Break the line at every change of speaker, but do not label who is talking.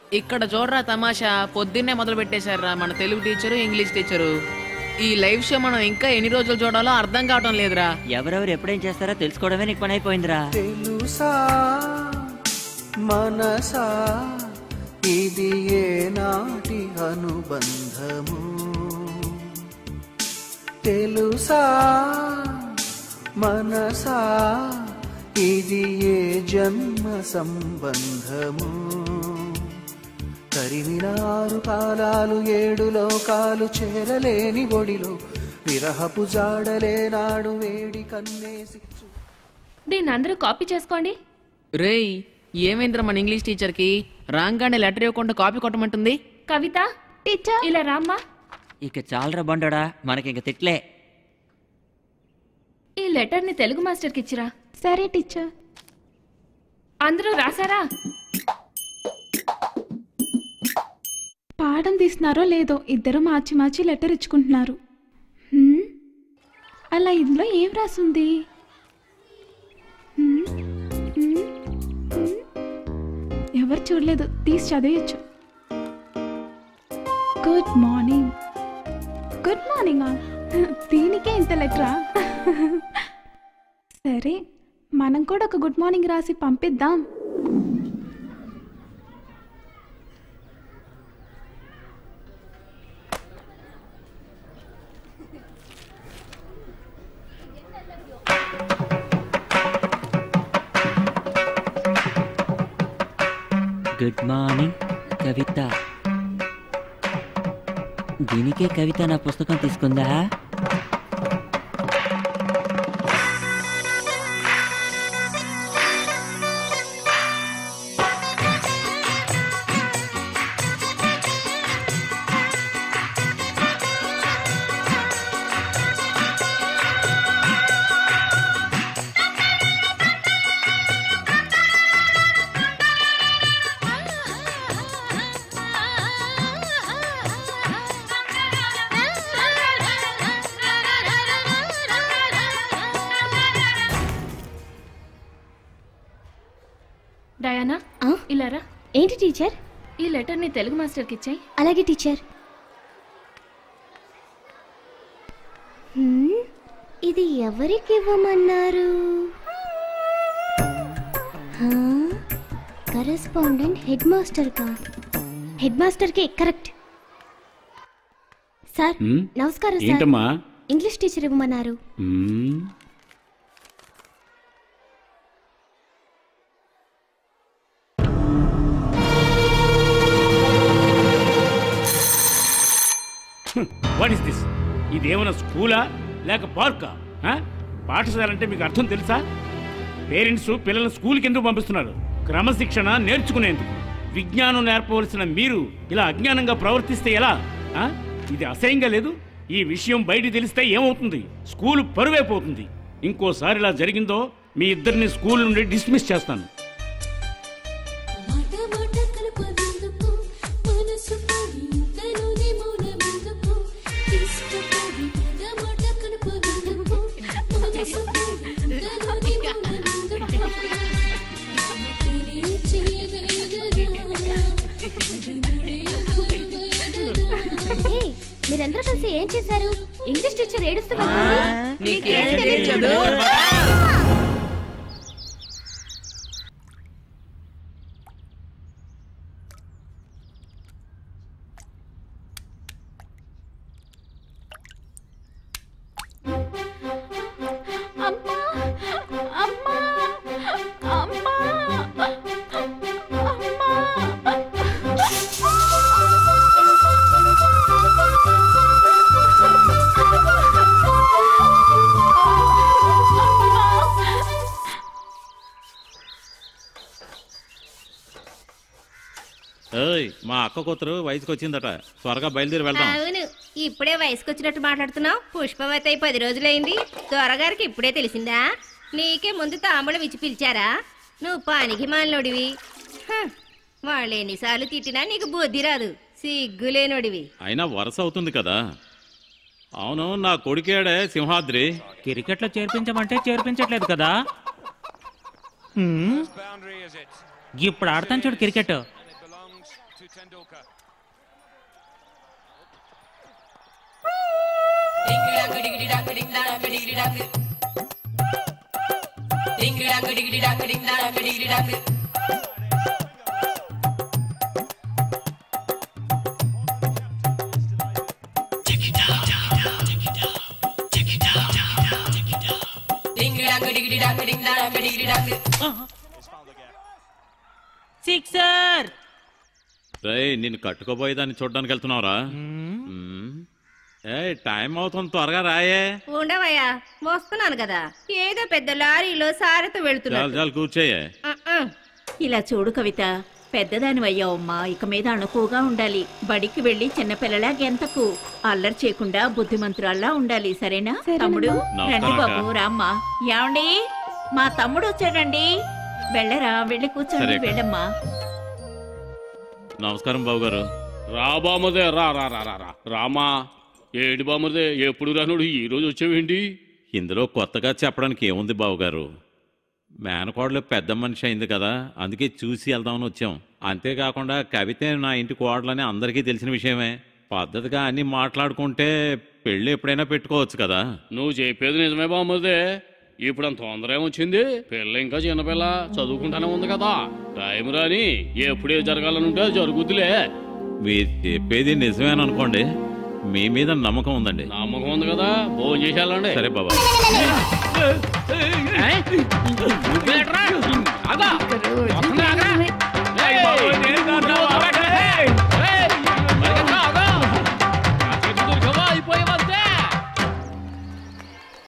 ఇక్కడ చూడరా తమాషా పొద్దున్నే మొదలు పెట్టేశారా మన తెలుగు టీచరు ఇంగ్లీష్ టీచరు ఈ లైవ్ షో మనం ఇంకా ఎన్ని రోజులు చూడాలో అర్థం కావటం లేదురా
ఎవరెవరు ఎప్పుడేం చేస్తారో తెలుసుకోవడమే నీకు పని అయిపోయిందిరా
తెలుసా మనసా ఇది ఏ నాటి అనుబంధము తెలుసా మనసా ఇది ఏ జన్మ సంబంధము తరిమినారు కాలాలు ఏడు లోకాలు చేరలేని ఒడిలో విరహపు జాడలేనాడు వేడి కన్నేసి
దీన్ని అందరూ కాపీ చేసుకోండి
రేయ్ ఏమైందిరా మన ఇంగ్లీష్ టీచర్కి రాగానే లెటర్ ఇవ్వకుండా కాపీ కొట్టమంటుంది
కవిత టీచర్ ఇలా రామ్మా
ఇక చాలరా బండోడా మనకి ఇంక తిట్లే
ఈ లెటర్ని తెలుగు మాస్టర్కి ఇచ్చిరా సరే టీచర్ అందరూ రాసారా
పాఠం తీస్తున్నారో లేదో ఇద్దరు మార్చి మార్చి లెటర్ ఇచ్చుకుంటున్నారు హ్మ్? అలా ఇందులో ఏం రాసుంది హ్మ్? హ్మ్? హ్మ్? ఎవరు చూడలేదు తీసి చదివచ్చు గుడ్ మార్నింగ్ గుడ్ మార్నింగ్ దీనికే ఇంత లెటరా సరే మనం కూడా ఒక గుడ్ మార్నింగ్ రాసి పంపిద్దాం
గుడ్ మార్నింగ్ కవిత దీనికే కవిత నా పుస్తకం తీసుకుందా
డయానా ఇలా రా
ఏంటి టీచర్
ఈ లెటర్ని తెలుగు మాస్టర్కి ఇచ్చాయి
అలాగే టీచర్ హ్మ్, ఇది ఎవరికి ఇవ్వమన్నారు కరెస్పాండెంట్ హెడ్ మాస్టర్ కా హెడ్ మాస్టర్ కి కరెక్ట్ సార్
హ్మ్?
నమస్కారం సార్
ఏంటమ్మా
ఇంగ్లీష్ టీచర్ ఇవ్వమన్నారు
మ్మ్. వాట్ ఇస్ దిస్ ఇదేమైనా స్కూలా లేక పార్కా ఆ? పాఠశాల అంటే మీకు అర్థం తెలుసా పేరెంట్స్ పిల్లల్ని స్కూల్కి ఎందుకు పంపిస్తున్నారు క్రమశిక్షణ నేర్చుకునేందుకు విజ్ఞానం నేర్పవలసిన మీరు ఇలా అజ్ఞానంగా ప్రవర్తిస్తే ఎలా ఆ? ఇది అసహ్యంగా లేదు ఈ విషయం బయట తెలిస్తే ఏమవుతుంది స్కూల్ పరువైపోతుంది ఇంకోసారి ఇలా జరిగిందో మీ ఇద్దరిని స్కూల్ నుండి డిస్మిస్ చేస్తాను
ఏయ్, మీరందరూ కలిసి ఏం చేశారు ఇంగ్లీష్ టీచర్ ఏడుస్తూ వెళ్తుంది.
నీకేం తెలియదు?
అమ్మా అమ్మా అమ్మా
ఏయ్ మా అక్క కూతురు వయసుకు వచ్చిందట త్వరగా బయలుదేరి వెళ్దాం
అవును ఇప్పుడే వయసుకు వచ్చినట్టు మాట్లాడుతున్నావు పుష్పవతి అయి పది రోజులైంది త్వరగారికి ఇప్పుడే తెలిసిందా నీకే ముందు తాంబూలం ఇచ్చి పిలిచారా నువ్వు పానికి మాలినోడివి హ, వాళ్ళు ఎన్నిసార్లు తిట్టినా నీకు బుద్ధి రాదు సిగ్గులేనోడివి
అయినా వరుస అవుతుంది కదా అవును నా కొడుకేడే సింహాద్రి
క్రికెట్లో చేర్పించమంటే చేర్పించట్లేదు కదా హ్మ్? ఇప్పుడు ఆడతాను చూడు క్రికెట్
సిక్సర్
రే నిన్ను కట్టుకోబోయేదాన్ని చూడడానికి వెళ్తున్నావురా మ్మ్. ఏ టైం అవుతుంది త్వరగా రాయే
ఉండవయ్యా వస్తున్నాను కదా ఏదో పెద్ద లారీలో సారతో
చాలు
వెళ్తున్నా
చాలు కూర్చోయే
ఇలా చూడు కవిత పెద్దదాని అయ్యావమ్మా ఇక మీద అణుకుగా ఉండాలి బడికి వెళ్ళి చిన్నపిల్లలా గెంతకు అల్లరి చేయకుండా బుద్ధిమంతురాల్లా ఉండాలి సరేనా తమ్ముడు
నమస్కారం
రండి
అక్క.
బాబు రామ్మా ఏమండి మా తమ్ముడు వచ్చాడండి వెళ్ళరా వెళ్ళి కూర్చోండి
సరే అక్క.
వెళ్ళమ్మా
నమస్కారం బాబు గారు
రా బామదే రా రా రా రా రా రామా ఏడు బామదే ఎప్పుడు రానుడు ఈ రోజు వచ్చావేంటి
ఇందులో కొత్తగా చెప్పడానికి ఏముంది బాబు గారు మేనకోడలు పెద్ద మనిషి అయింది కదా అందుకే చూసి వెళ్దామని వచ్చాం అంతేకాకుండా కవిత నా ఇంటి కోడలని అందరికీ తెలిసిన విషయమే పద్ధతిగా అన్ని మాట్లాడుకుంటే పెళ్ళి ఎప్పుడైనా పెట్టుకోవచ్చు కదా
నువ్వు చెప్పేది నిజమే బామ్మదే ఇప్పుడు అంత తొందర ఏమొచ్చింది పిల్ల ఇంకా చిన్నపిల్ల చదువుకుంటానే ఉంది కదా టైం రాని ఎప్పుడే జరగాలనుంటే అది జరుగుద్దిలే
మీరు చెప్పేది నిజమేననుకోండి మీ మీద నమ్మకం ఉందండి
నమ్మకం ఉంది కదా భోజనం చేసేయాలండి
సరే బాబా